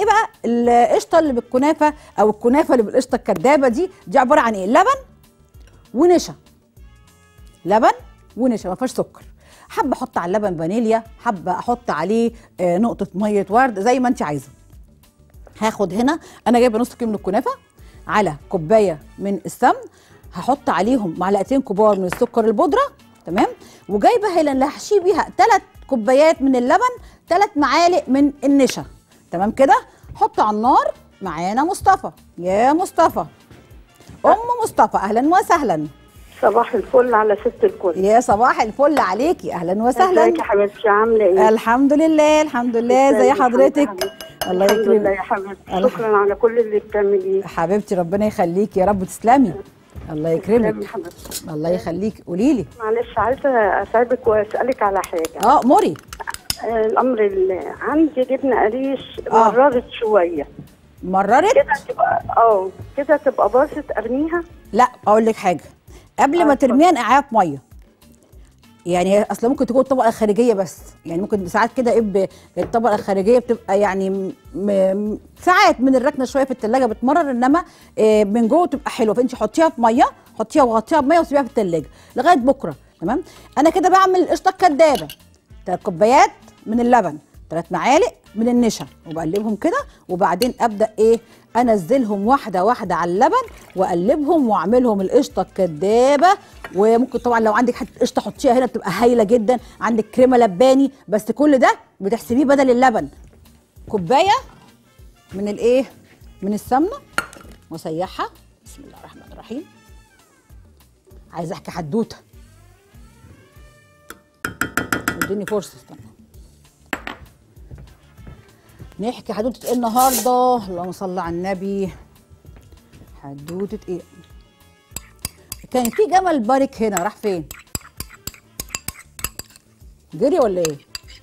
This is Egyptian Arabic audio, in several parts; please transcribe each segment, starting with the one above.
ايه بقى القشطه اللي بالكنافه او الكنافه اللي بالقشطه الكدابه دي دي عباره عن ايه لبن ونشا لبن ونشا ما فيهاش سكر حابه احط على اللبن فانيليا حابه احط عليه آه، نقطه ميه ورد زي ما انت عايزه هاخد هنا انا جايبه نص كيلو من الكنافه على كوبايه من السمن هحط عليهم معلقتين كبار من السكر البودره تمام وجايبه هنا اللي هحشي بيها ثلاث كوبايات من اللبن ثلاث معالق من النشا تمام كده حط على النار معانا مصطفى يا مصطفى ام مصطفى اهلا وسهلا صباح الفل على ست الكل يا صباح الفل عليكي اهلا وسهلا ازيك يا حبيبتي عامله ايه الحمد لله الحمد لله زي ازيك يا حضرتك حبيبتي؟ الله الحمد لله يكرمك يا حبيبتي الله- شكرا على كل اللي بتعمليه حبيبتي ربنا يخليكي يا رب تسلمي الله تسلمي يكرمك يا حبيبتي الله يخليكي قولي لي معلش عايزه اسالك واسالك على حاجه اه موري آه، الامر اللي عندي جبنه قريش آه. مررت شويه مررت كده تبقى اه كده تبقى باظت ارميها لا اقول لك حاجه قبل آه، ما اتفضل. ترميها نقعيها في ميه يعني هي اصلا ممكن تكون الطبقه الخارجيه بس يعني ممكن ساعات كده ايه ب- الطبقه الخارجيه بتبقى يعني م... م... ساعات من الركنه شويه في الثلاجه بتمرر انما آه، من جوه تبقى حلوه فانت حطيها في ميه حطيها وغطيها بميه وسيبيها في الثلاجه لغايه بكره تمام انا كده بعمل القشطه الكدابه ثلاث كوبايات من اللبن ثلاث معالق من النشا وبقلبهم كده وبعدين ابدا ايه انزلهم واحده واحده على اللبن واقلبهم واعملهم القشطه الكدابه وممكن طبعا لو عندك حته قشطه حطيها هنا بتبقى هايله جدا عندك كريمه لباني بس كل ده بتحسبيه بدل اللبن كوبايه من الايه من السمنه واسيحها بسم الله الرحمن الرحيم عايزه احكي حدوته اديني فرصه استنى نحكي حدوته ايه النهارده اللهم صل على النبي حدوته ايه كان في جمل بارك هنا راح فين جري ولا ايه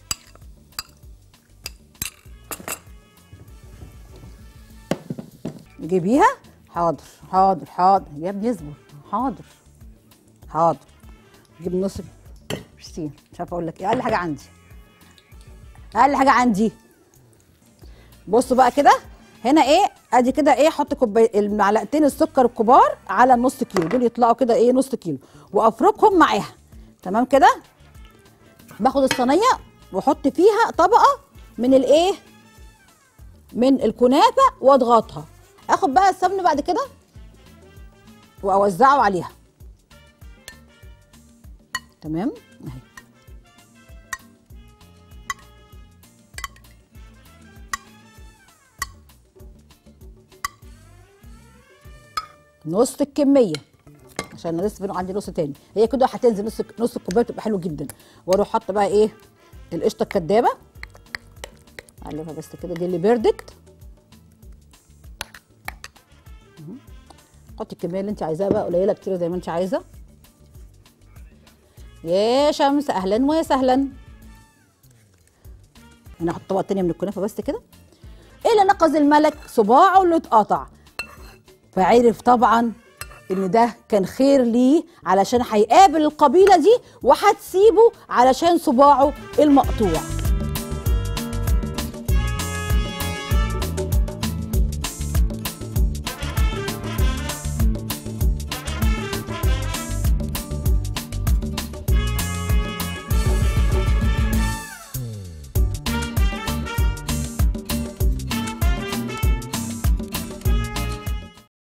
جيبيها حاضر حاضر حاضر يا ابني اصبر حاضر حاضر جيب نص ميرسي مش عارفه اقول لك ايه اقل حاجه عندي اقل حاجه عندي بصوا بقى كده هنا ايه ادي كده ايه احط كوبايه المعلقتين السكر الكبار على النص كيلو دول يطلعوا كده ايه نص كيلو وافركهم معاها تمام كده باخد الصينيه واحط فيها طبقه من الايه من الكنافه واضغطها اخد بقى السمن بعد كده واوزعه عليها تمام اهي نص الكميه عشان انا لسه في عندي نص تاني هي كده هتنزل نص نص الكوبايه تبقى حلو جدا واروح حاطه بقى ايه القشطه الكدابه اقلبها بس كده دي اللي بردت مهم. حطي الكميه اللي انت عايزاها بقى قليله كتير زي ما انت عايزه يا شمس اهلا وسهلا انا هحط طبقه تانيه من الكنافه بس كده الى نقز الملك صباعه اللي اتقطع فعرف طبعا ان ده كان خير ليه علشان هيقابل القبيله دي وهتسيبه علشان صباعه المقطوع